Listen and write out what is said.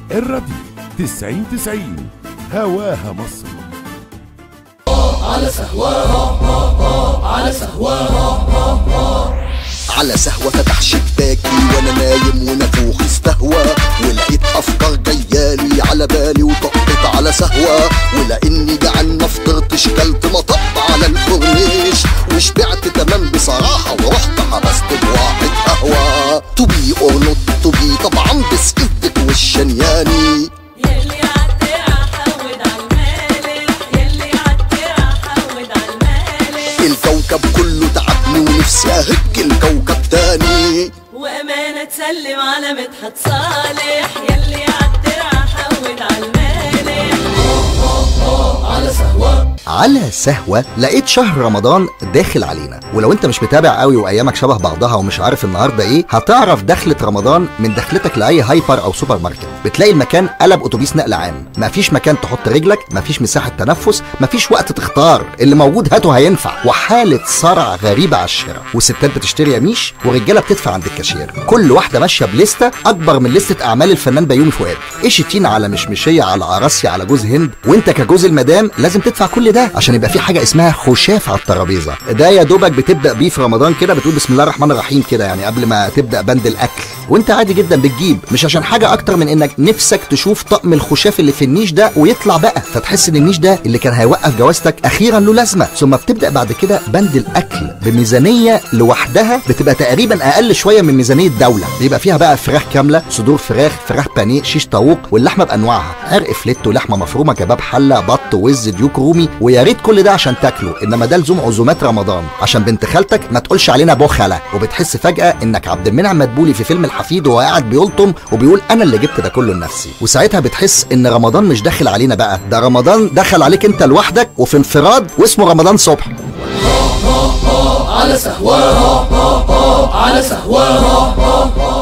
الراديو 90 90 هواها مصر على سهوة فتح شباكي وانا نايم ونفوخ استهوى ولقيت افكار جيالي على بالي وطقت على سهوة ولاني جعان ما فطرتش كلت مطب على الكورنيش وشبعت تمام بصراحة ورحت حبست بواحد قهوة تو بي اور نوت تو بي طبعا بسكتك والشنياني يلي عالترع حود عالمالح يلي عالترع حود عالمالح الكوكب كله تعبني ونفسي اهج الكوكب تاني وأمانة تسلم على مدحت صالح يلي عالترع حود عالمالح على سهوة لقيت شهر رمضان داخل علينا ولو انت مش متابع قوي وايامك شبه بعضها ومش عارف النهارده ايه هتعرف دخلة رمضان من دخلتك لاي هايبر او سوبر ماركت بتلاقي المكان قلب اتوبيس نقل عام مفيش مكان تحط رجلك مفيش مساحة تنفس مفيش وقت تختار اللي موجود هاته هينفع وحالة صرع غريبة على الشارع وستات بتشتري يميش ورجالة بتدفع عند الكاشير كل واحدة ماشية بليستة اكبر من لستة اعمال الفنان بيومي فؤاد قشتين على مشمشية على قراصية على جوز هند وانت كجوز المدام لازم تدفع كل ده عشان يبقى في حاجه اسمها خشاف على الترابيزه ده يا دوبك بتبدا بيه في رمضان كده بتقول بسم الله الرحمن الرحيم كده يعني قبل ما تبدا بند الاكل وانت عادي جدا بتجيب مش عشان حاجه اكتر من انك نفسك تشوف طقم الخشاف اللي في النيش ده ويطلع بقى فتحس ان النيش ده اللي كان هيوقف جوازتك اخيرا له لازمه ثم بتبدا بعد كده بند الاكل بميزانيه لوحدها بتبقى تقريبا اقل شويه من ميزانيه دوله بيبقى فيها بقى فراخ كامله صدور فراخ فراخ بانيه شيش طاووق واللحمه بانواعها عرق فليت ولحمه مفرومه كباب حله بط وز ديوك رومي ويا ريت كل ده عشان تاكله انما ده لزوم عزومات رمضان عشان بنت خالتك ما تقولش علينا بخله وبتحس فجاه انك عبد المنعم مدبولي في فيلم الحفيد وهو قاعد بيلطم وبيقول انا اللي جبت ده كله لنفسي وساعتها بتحس ان رمضان مش داخل علينا بقى ده رمضان دخل عليك انت لوحدك وفي انفراد واسمه رمضان صبح على سهوة على سهوة